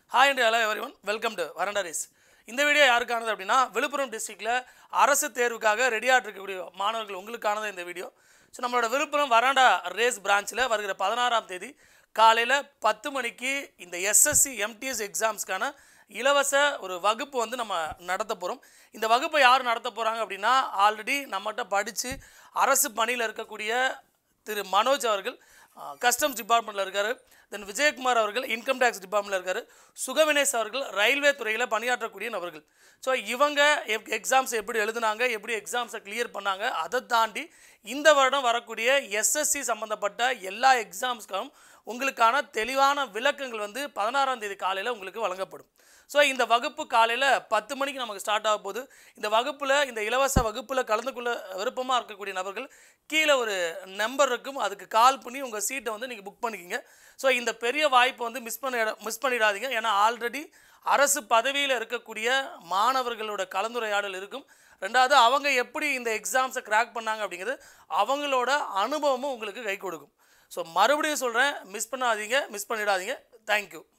hi and hello everyone welcome to veranda race இந்த video யாருக்கானது அப்படின்னா விழுப்புரம் டிஸ்ட்ரிக்டில் அரசு தேர்வுக்காக ரெடியாக இருக்கக்கூடிய மாணவர்கள் உங்களுக்கானது இந்த வீடியோ ஸோ நம்மளோட விழுப்புரம் வராண்டா ரேஸ் பிரான்ச்சில் வருகிற பதினாறாம் தேதி காலையில் பத்து மணிக்கு இந்த எஸ்எஸ்சி எம்டிஎஸ் எக்ஸாம்ஸ்க்கான இலவச ஒரு வகுப்பு வந்து நம்ம நடத்த போகிறோம் இந்த வகுப்பை யார் நடத்த போகிறாங்க அப்படின்னா ஆல்ரெடி நம்மகிட்ட படித்து அரசு பணியில் இருக்கக்கூடிய திரு மனோஜ் அவர்கள் கஸ்டம்ஸ் டிபார்ட்மெண்ட்டில் இருக்கார் தென் விஜயகுமார் அவர்கள் இன்கம் டேக்ஸ் டிபார்ட்மெண்ட்டில் இருக்கார் சுகவினேஷ் அவர்கள் ரயில்வே துறையில் பணியாற்றக்கூடிய நபர்கள் ஸோ இவங்க எக்ஸாம்ஸ் எப்படி எழுதுனாங்க எப்படி எக்ஸாம்ஸை கிளியர் பண்ணாங்க அதை தாண்டி இந்த வருடம் வரக்கூடிய எஸ்எஸ்சி சம்மந்தப்பட்ட எல்லா எக்ஸாம்ஸ்க்கும் உங்களுக்கான தெளிவான விளக்கங்கள் வந்து பதினாறாம் தேதி காலையில் உங்களுக்கு வழங்கப்படும் ஸோ இந்த வகுப்பு காலையில் பத்து மணிக்கு நமக்கு ஸ்டார்ட் ஆக போகுது இந்த வகுப்பில் இந்த இலவச வகுப்பில் கலந்து கொள்ள விருப்பமாக இருக்கக்கூடிய நபர்கள் கீழே ஒரு நம்பர் இருக்கும் அதுக்கு கால் பண்ணி உங்கள் சீட்டை வந்து நீங்கள் புக் பண்ணிக்கிங்க ஸோ இந்த பெரிய வாய்ப்பை வந்து மிஸ் பண்ணிட மிஸ் பண்ணிடாதீங்க ஏன்னா ஆல்ரெடி அரசு பதவியில் இருக்கக்கூடிய மாணவர்களோட கலந்துரையாடல் இருக்கும் ரெண்டாவது அவங்க எப்படி இந்த எக்ஸாம்ஸை கிராக் பண்ணாங்க அப்படிங்கிறது அவங்களோட அனுபவமும் உங்களுக்கு கை கொடுக்கும் ஸோ மறுபடியும் சொல்கிறேன் மிஸ் பண்ணாதீங்க மிஸ் பண்ணிடாதீங்க தேங்க்யூ